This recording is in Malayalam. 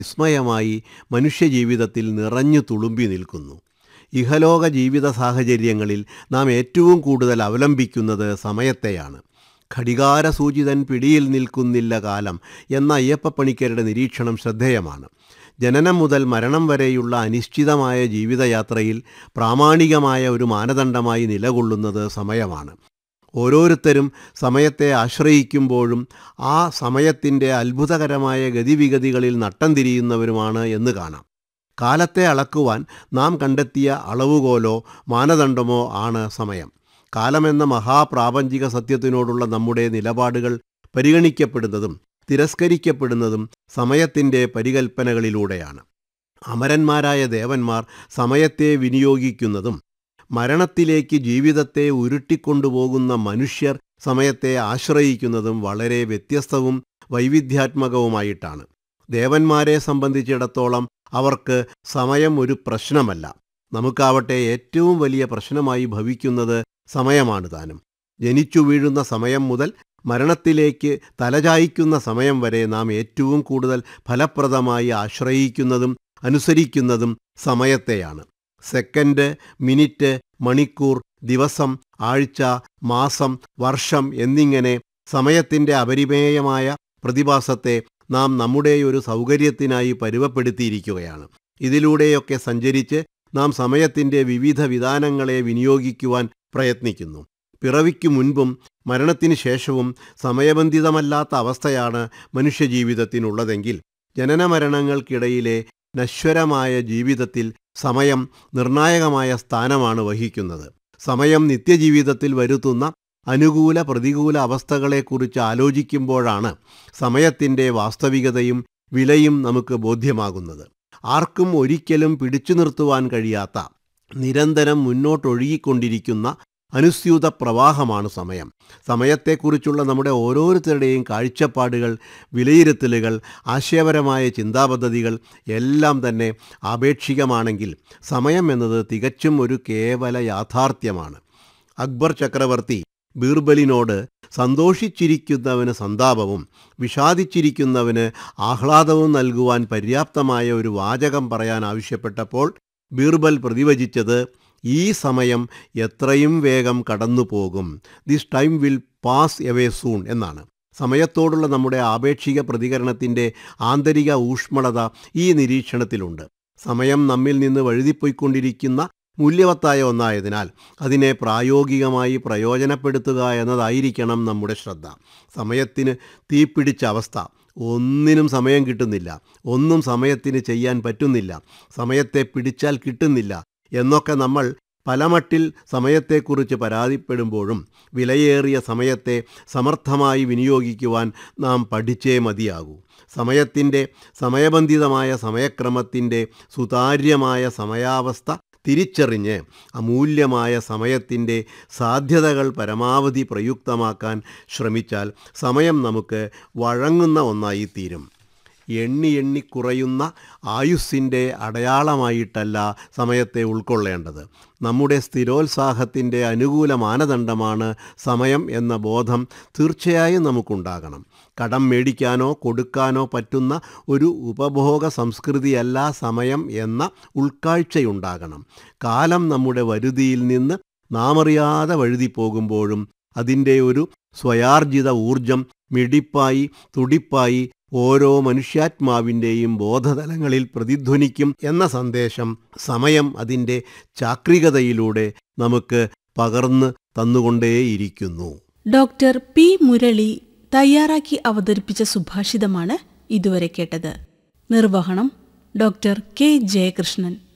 വിസ്മയമായി മനുഷ്യജീവിതത്തിൽ നിറഞ്ഞു തുളുമ്പി നിൽക്കുന്നു ഇഹലോക ജീവിത സാഹചര്യങ്ങളിൽ നാം ഏറ്റവും കൂടുതൽ അവലംബിക്കുന്നത് സമയത്തെയാണ് ഘടികാരസൂചിതൻ പിടിയിൽ നിൽക്കുന്നില്ല കാലം എന്ന അയ്യപ്പപ്പണിക്കരുടെ നിരീക്ഷണം ശ്രദ്ധേയമാണ് ജനനം മുതൽ മരണം വരെയുള്ള അനിശ്ചിതമായ ജീവിതയാത്രയിൽ പ്രാമാണികമായ ഒരു മാനദണ്ഡമായി നിലകൊള്ളുന്നത് സമയമാണ് ഓരോരുത്തരും സമയത്തെ ആശ്രയിക്കുമ്പോഴും ആ സമയത്തിൻ്റെ അത്ഭുതകരമായ ഗതിവിഗതികളിൽ നട്ടം തിരിയുന്നവരുമാണ് എന്ന് കാണാം കാലത്തെ അളക്കുവാൻ നാം കണ്ടെത്തിയ അളവുകോലോ മാനദണ്ഡമോ ആണ് സമയം കാലമെന്ന മഹാപ്രാപഞ്ചിക സത്യത്തിനോടുള്ള നമ്മുടെ നിലപാടുകൾ പരിഗണിക്കപ്പെടുന്നതും തിരസ്കരിക്കപ്പെടുന്നതും സമയത്തിൻ്റെ പരികൽപ്പനകളിലൂടെയാണ് അമരന്മാരായ ദേവന്മാർ സമയത്തെ വിനിയോഗിക്കുന്നതും മരണത്തിലേക്ക് ജീവിതത്തെ ഉരുട്ടിക്കൊണ്ടുപോകുന്ന മനുഷ്യർ സമയത്തെ ആശ്രയിക്കുന്നതും വളരെ വ്യത്യസ്തവും വൈവിധ്യാത്മകവുമായിട്ടാണ് ദേവന്മാരെ സംബന്ധിച്ചിടത്തോളം അവർക്ക് സമയം ഒരു പ്രശ്നമല്ല നമുക്കാവട്ടെ ഏറ്റവും വലിയ പ്രശ്നമായി ഭവിക്കുന്നത് സമയമാണ് താനും ജനിച്ചു വീഴുന്ന സമയം മുതൽ മരണത്തിലേക്ക് തലചായ്ക്കുന്ന സമയം വരെ നാം ഏറ്റവും കൂടുതൽ ഫലപ്രദമായി ആശ്രയിക്കുന്നതും അനുസരിക്കുന്നതും സമയത്തെയാണ് സെക്കൻഡ് മിനിറ്റ് മണിക്കൂർ ദിവസം ആഴ്ച മാസം വർഷം എന്നിങ്ങനെ സമയത്തിൻ്റെ അപരിമേയമായ പ്രതിഭാസത്തെ നാം നമ്മുടെ ഒരു സൗകര്യത്തിനായി പരുവപ്പെടുത്തിയിരിക്കുകയാണ് ഇതിലൂടെയൊക്കെ സഞ്ചരിച്ച് നാം സമയത്തിൻ്റെ വിവിധ വിധാനങ്ങളെ വിനിയോഗിക്കുവാൻ പ്രയത്നിക്കുന്നു പിറവിക്കു മുൻപും മരണത്തിന് ശേഷവും സമയബന്ധിതമല്ലാത്ത അവസ്ഥയാണ് മനുഷ്യജീവിതത്തിനുള്ളതെങ്കിൽ ജനനമരണങ്ങൾക്കിടയിലെ നശ്വരമായ ജീവിതത്തിൽ സമയം നിർണായകമായ സ്ഥാനമാണ് വഹിക്കുന്നത് സമയം നിത്യജീവിതത്തിൽ വരുത്തുന്ന അനുകൂല പ്രതികൂല അവസ്ഥകളെക്കുറിച്ച് ആലോചിക്കുമ്പോഴാണ് സമയത്തിൻ്റെ വാസ്തവികതയും വിലയും നമുക്ക് ബോധ്യമാകുന്നത് ആർക്കും ഒരിക്കലും പിടിച്ചു നിർത്തുവാൻ കഴിയാത്ത നിരന്തരം മുന്നോട്ടൊഴുകിക്കൊണ്ടിരിക്കുന്ന അനുസ്യൂത പ്രവാഹമാണ് സമയം സമയത്തെക്കുറിച്ചുള്ള നമ്മുടെ ഓരോരുത്തരുടെയും കാഴ്ചപ്പാടുകൾ വിലയിരുത്തലുകൾ ആശയപരമായ ചിന്താപദ്ധതികൾ എല്ലാം തന്നെ ആപേക്ഷികമാണെങ്കിൽ സമയം എന്നത് തികച്ചും ഒരു കേവല യാഥാർത്ഥ്യമാണ് അക്ബർ ചക്രവർത്തി ബീർബലിനോട് സന്തോഷിച്ചിരിക്കുന്നവന് സന്താപവും വിഷാദിച്ചിരിക്കുന്നവന് ആഹ്ലാദവും നൽകുവാൻ പര്യാപ്തമായ ഒരു വാചകം പറയാൻ ആവശ്യപ്പെട്ടപ്പോൾ ബീർബൽ പ്രതിവചിച്ചത് ഈ സമയം എത്രയും വേഗം കടന്നു പോകും this time will pass away soon എന്നാണ് സമയത്തോടുള്ള നമ്മുടെ ആപേക്ഷിക പ്രതികരണത്തിൻ്റെ ആന്തരിക ഊഷ്മളത ഈ നിരീക്ഷണത്തിലുണ്ട് സമയം നമ്മിൽ നിന്ന് വഴുതിപ്പോയിക്കൊണ്ടിരിക്കുന്ന മൂല്യവത്തായ ഒന്നായതിനാൽ അതിനെ പ്രായോഗികമായി പ്രയോജനപ്പെടുത്തുക എന്നതായിരിക്കണം നമ്മുടെ ശ്രദ്ധ സമയത്തിന് തീപിടിച്ച അവസ്ഥ ഒന്നിനും സമയം കിട്ടുന്നില്ല ഒന്നും സമയത്തിന് ചെയ്യാൻ പറ്റുന്നില്ല സമയത്തെ പിടിച്ചാൽ കിട്ടുന്നില്ല എന്നൊക്കെ നമ്മൾ പലമട്ടിൽ സമയത്തെക്കുറിച്ച് പരാതിപ്പെടുമ്പോഴും വിലയേറിയ സമയത്തെ സമർത്ഥമായി വിനിയോഗിക്കുവാൻ നാം പഠിച്ചേ മതിയാകൂ സമയത്തിൻ്റെ സമയബന്ധിതമായ സമയക്രമത്തിൻ്റെ സുതാര്യമായ സമയാവസ്ഥ തിരിച്ചറിഞ്ഞ് അമൂല്യമായ സമയത്തിൻ്റെ സാധ്യതകൾ പരമാവധി പ്രയുക്തമാക്കാൻ ശ്രമിച്ചാൽ സമയം നമുക്ക് വഴങ്ങുന്ന ഒന്നായി തീരും എണ്ണി എണ്ണി കുറയുന്ന ആയുസ്സിൻ്റെ അടയാളമായിട്ടല്ല സമയത്തെ ഉൾക്കൊള്ളേണ്ടത് നമ്മുടെ സ്ഥിരോത്സാഹത്തിൻ്റെ അനുകൂല മാനദണ്ഡമാണ് സമയം എന്ന ബോധം തീർച്ചയായും നമുക്കുണ്ടാകണം കടം മേടിക്കാനോ കൊടുക്കാനോ പറ്റുന്ന ഒരു ഉപഭോഗ സംസ്കൃതിയല്ല സമയം എന്ന ഉൾക്കാഴ്ചയുണ്ടാകണം കാലം നമ്മുടെ വരുതിയിൽ നിന്ന് നാമറിയാതെ വഴുതിപ്പോകുമ്പോഴും അതിൻ്റെ ഒരു സ്വയാർജിത ഊർജം മിടിപ്പായി തുടിപ്പായി ഓരോ മനുഷ്യാത്മാവിൻ്റെയും ബോധതലങ്ങളിൽ പ്രതിധ്വനിക്കും എന്ന സന്ദേശം സമയം അതിൻ്റെ ചാക്രികതയിലൂടെ നമുക്ക് പകർന്ന് തന്നുകൊണ്ടേയിരിക്കുന്നു ഡോക്ടർ പി മുരളി തയ്യാറാക്കി അവതരിപ്പിച്ച സുഭാഷിതമാണ് ഇതുവരെ കേട്ടത് നിർവഹണം ഡോക്ടർ കെ ജയകൃഷ്ണൻ